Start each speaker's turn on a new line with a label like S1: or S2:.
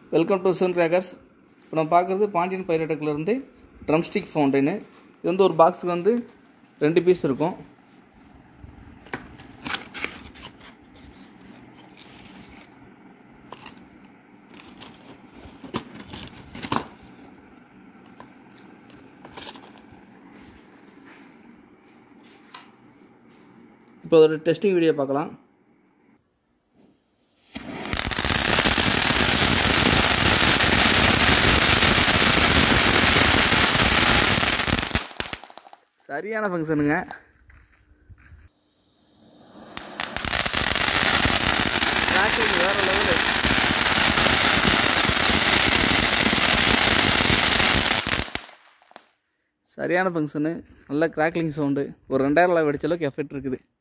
S1: welcome to Sun crackers இப்போ நம்ம பார்க்குறது பாண்டியன் பைரட்டக்லேருந்து ட்ரம்ஸ்டிக் ஃபவுண்டனு இது வந்து ஒரு பாக்ஸுக்கு வந்து ரெண்டு பீஸ் இருக்கும் இப்போ ஒரு டெஸ்டிங் வீடியோ பார்க்கலாம் சரியான ஃபங்க்ஷனுங்க கிராக்கிங் வேறு லெவலு சரியான ஃபங்க்ஷனு நல்ல கிராக்லிங் சவுண்டு ஒரு ரெண்டாயிரம் வெடிச்ச அளவுக்கு எஃபெக்ட் இருக்குது